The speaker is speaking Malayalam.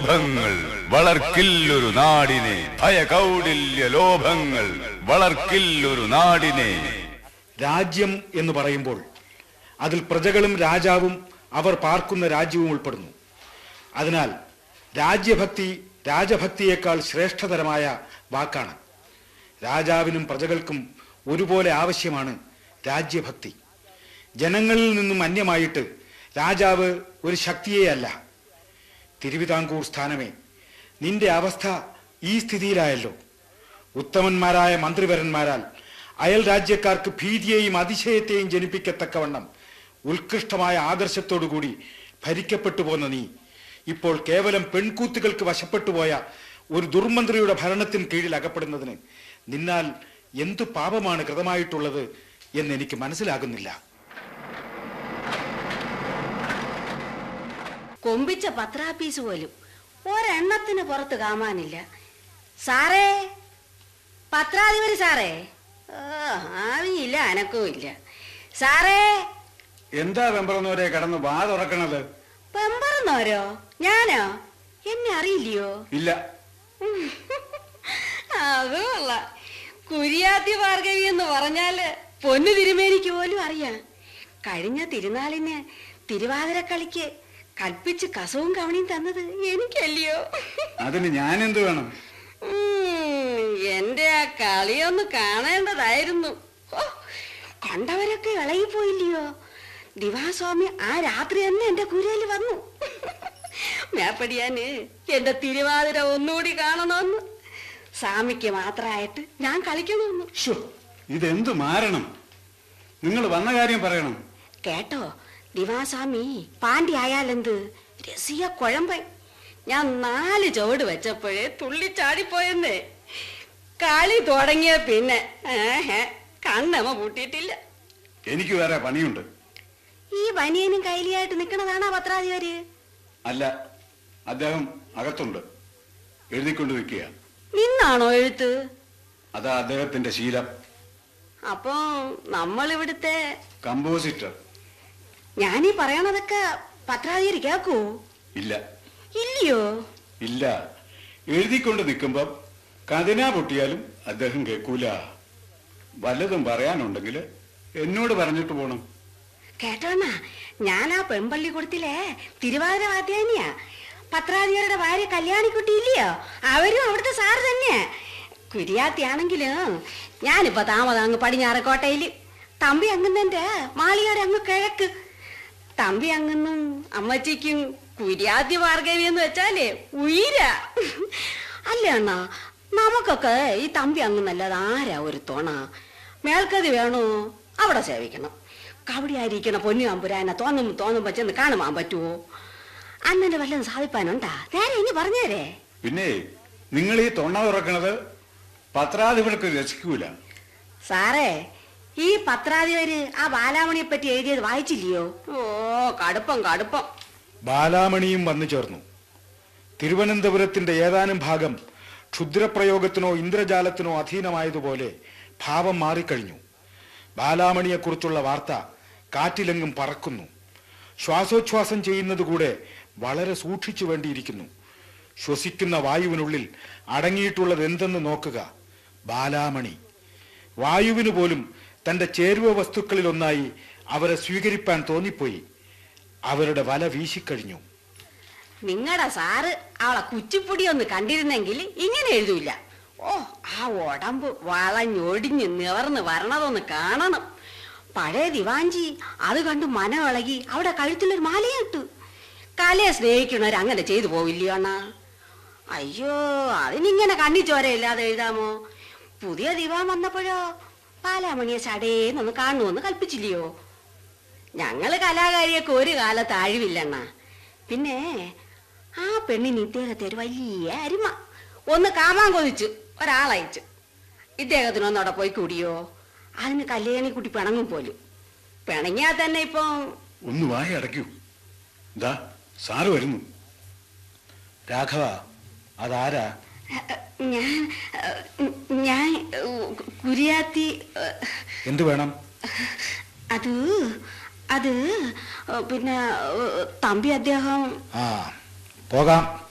ലോഭങ്ങൾ വളർക്കില്ലൊരു നാടിനെ ഭയകൗടില്യ ലോഭങ്ങൾ വളർക്കില്ലൊരു നാടിനെ രാജ്യം എന്ന് പറയുമ്പോൾ അതിൽ പ്രജകളും രാജാവും അവർ പാർക്കുന്ന രാജ്യവും ഉൾപ്പെടുന്നു അതിനാൽ രാജ്യഭക്തി രാജഭക്തിയേക്കാൾ ശ്രേഷ്ഠതരമായ വാക്കാണ് രാജാവിനും പ്രജകൾക്കും ഒരുപോലെ ആവശ്യമാണ് രാജ്യഭക്തി ജനങ്ങളിൽ നിന്നും അന്യമായിട്ട് രാജാവ് ഒരു ശക്തിയേ അല്ല തിരുവിതാംകൂർ സ്ഥാനമേ നിന്റെ അവസ്ഥ ഈ സ്ഥിതിയിലായല്ലോ ഉത്തമന്മാരായ മന്ത്രിവരന്മാരാൽ അയൽ രാജ്യക്കാർക്ക് ഭീതിയെയും അതിശയത്തെയും ജനിപ്പിക്കത്തക്കവണ്ണം ഉത്കൃഷ്ടമായ ആദർശത്തോടുകൂടി ഭരിക്കപ്പെട്ടു പോന്ന നീ ഇപ്പോൾ കേവലം പെൺകൂത്തുകൾക്ക് വശപ്പെട്ടു പോയ ഒരു ദുർമന്ത്രിയുടെ ഭരണത്തിന് കീഴിൽ അകപ്പെടുന്നതിന് നിന്നാൽ എന്തു പാപമാണ് കൃതമായിട്ടുള്ളത് എന്ന് എനിക്ക് മനസ്സിലാകുന്നില്ല കൊമ്പിച്ച പത്രാപ്പീസ് പോലും ഒരെണ്ണത്തിന് പുറത്ത് കാമാനില്ല സാറേ പത്രാധിപതി സാറേ ഓ ആവിയില്ല അനക്കവും ഇല്ല സാറേ എന്താ വെമ്പറന്നവരെ കടന്ന് വാ തുറക്കണത് പെമ്പറന്നോരോ ഞാനോ എന്നെ അറിയില്ലയോ ഇല്ല അതുമല്ല കുരിയാത്തി ഭാർഗവി എന്ന് പറഞ്ഞാല് പൊന്നു തിരുമേനിക്ക് പോലും അറിയാം കഴിഞ്ഞ തിരുനാളിന് തിരുവാതിരക്കളിക്ക് കൽപ്പിച്ച് കസവും കവണിയും തന്നത് എനിക്കല്ലയോ അതിന് ഞാൻ എന്ത് വേണം ഉം, എന്റെ ആ കളിയൊന്ന് കാണേണ്ടതായിരുന്നു ഓ, കണ്ടവരൊക്കെ ഇളകിപ്പോയില്ലയോ ദിവാസ്വാമി ആ രാത്രി തന്നെ എന്റെ കുരയിൽ വന്നു മേപ്പടിയാന് എന്റെ തിരുവാതിര ഒന്നുകൂടി കാണണമെന്ന് സ്വാമിക്ക് മാത്രമായിട്ട് ഞാൻ കളിക്കണമെന്ന് ശ്ശോ, ഇതെന്ത് മാരണം നിങ്ങൾ വന്ന കാര്യം പറയണം കേട്ടോ ദിവാസ്വാമി പാണ്ടി ആയാലെന്ത് രസിയ കുഴമ്പൻ ഞാൻ നാല് ചുവട് വെച്ചപ്പോഴേ തുള്ളിച്ചാടിപ്പോയെന്നേ കളി തുടങ്ങിയ പിന്നെ ഏഹ് കണ്ണമ്മ പൂട്ടിയിട്ടില്ല എനിക്ക് വേറെ പണിയുണ്ട് ഈ ബനിയനും കൈലിയായിട്ട് നിക്കണതാണാ പത്രാധിപര് അല്ല അദ്ദേഹം അകത്തുണ്ട് എഴുതിക്കൊണ്ടിരിക്കുക നിന്നാണോ എഴുത്ത് അതാ അദ്ദേഹത്തിന്റെ ശീലം അപ്പൊ നമ്മളിവിടുത്തെ കമ്പോസിറ്റർ ഞാനീ പറയണതൊക്കെ പത്രാധിപര് കേക്കൂ ഇല്ല ഇല്ലയോ ഇല്ല എഴുതിക്കൊണ്ട് നിൽക്കുമ്പം കതിനാ പൊട്ടിയാലും അദ്ദേഹം കേൾക്കൂല വല്ലതും പറയാനുണ്ടെങ്കിൽ എന്നോട് പറഞ്ഞിട്ട് പോണം കേട്ടോണ്ണ ഞാൻ ആ പെമ്പള്ളി കൊടുത്തില്ലേ തിരുവാതിര വാദ്യാനിയാ പത്രാധികാരുടെ ഭാര്യ കല്യാണിക്കുട്ടി ഇല്ലയോ അവരും അവിടുത്തെ സാറ് തന്നെയാ കുരിയാത്തിയാണെങ്കിലും ഞാനിപ്പോ താമസം അങ്ങ് പടിഞ്ഞാറക്കോട്ടയില് തമ്പി അങ്ങുന്നെന്റെ മാളികയുടെ അങ്ങ് കിഴക്ക് തമ്പി അങ്ങുന്നും അമ്മച്ചിക്കും കുര്യാത്തി ഭാർഗവി എന്ന് വെച്ചാലേ ഉയര അല്ല അണ്ണാ നമുക്കൊക്കെ ഈ തമ്പി അങ്ങുന്നല്ലാതെ ആരാ ഒരു തുണ മേൽക്കതി വേണോ അവിടെ സേവിക്കണം കവടിയായിരിക്കണ പൊന്നു അമ്പുരാനെ തോന്നും തോന്നുമ്പോ ചെന്ന് കാണുവാൻ പറ്റുമോ അന്നെ വല്ലതും സാധിപ്പാനുണ്ടാ നേരെ ഇനി പറഞ്ഞേരേ പിന്നെ നിങ്ങൾ ഈ തൊണ്ണ തുറക്കണത് പത്രാധിപർക്ക് രസിക്കൂല സാറേ ഈ പത്രാധിപര് ആ ബാലാമണിയെ പറ്റി എഴുതിയത് വായിച്ചില്ലയോ ഓ കടുപ്പം കടുപ്പം ബാലാമണിയും വന്നു ചേർന്നു തിരുവനന്തപുരത്തിന്റെ ഏതാനും ഭാഗം ക്ഷുദ്രപ്രയോഗത്തിനോ ഇന്ദ്രജാലത്തിനോ അധീനമായതുപോലെ ഭാവം മാറിക്കഴിഞ്ഞു ബാലാമണിയെക്കുറിച്ചുള്ള വാർത്ത കാറ്റിലെങ്ങും പറക്കുന്നു ശ്വാസോച്ഛ്വാസം ചെയ്യുന്നത് കൂടെ വളരെ സൂക്ഷിച്ചു വേണ്ടിയിരിക്കുന്നു ശ്വസിക്കുന്ന വായുവിനുള്ളിൽ അടങ്ങിയിട്ടുള്ളത് എന്തെന്ന് നോക്കുക ബാലാമണി വായുവിന് പോലും തന്റെ ചേരുവ വസ്തുക്കളിലൊന്നായി അവരെ സ്വീകരിപ്പാൻ തോന്നിപ്പോയി അവരുടെ വല വീശിക്കഴിഞ്ഞു നിങ്ങളുടെ സാറ് അവളെ കുച്ചിപ്പൊടി ഒന്ന് കണ്ടിരുന്നെങ്കിൽ ഇങ്ങനെ എഴുതൂല ഓ ആ ഉടമ്പ് വളഞ്ഞൊടിഞ്ഞ് നിവർന്ന് വരണതൊന്ന് കാണണം പഴയ ദിവാഞ്ചി അത് കണ്ട് മനവിളകി അവിടെ കഴുത്തിലൊരു മാലയിട്ടു കലയെ സ്നേഹിക്കണവർ അങ്ങനെ ചെയ്തു പോവില്ലയോ അണ്ണാ അയ്യോ അതിനിങ്ങനെ കണ്ണി ചോരയില്ലാതെ എഴുതാമോ പുതിയ ദിവാൻ വന്നപ്പോഴോ പാലാമണിയെ ചടേന്നൊന്ന് കാണുമെന്ന് കൽപ്പിച്ചില്ലയോ ഞങ്ങള് കലാകാരിയൊക്കെ ഒരു കാലത്ത് അഴിവില്ലണ്ണ പിന്നെ ആ പെണ്ണിന് ഇദ്ദേഹത്തെ ഒരു വലിയ അരിമ ഒന്ന് കാമാൻ കൊതിച്ചു ഒരാളയച്ചു ഇദ്ദേഹത്തിന് ഒന്നവിടെ പോയി കൂടിയോ അതിന് കല്യാണി കുട്ടി പിണങ്ങും പോലും പിണങ്ങിയാൽ തന്നെ ഇപ്പം ഒന്ന് വായ അടയ്ക്കൂ ദാ സാറ് വരുന്നു രാഘവ അതാരാ ഞാൻ ഞാൻ കുരിയാത്തി എന്തു വേണം അത് അത് പിന്നെ തമ്പി അദ്ദേഹം ആ പോകാം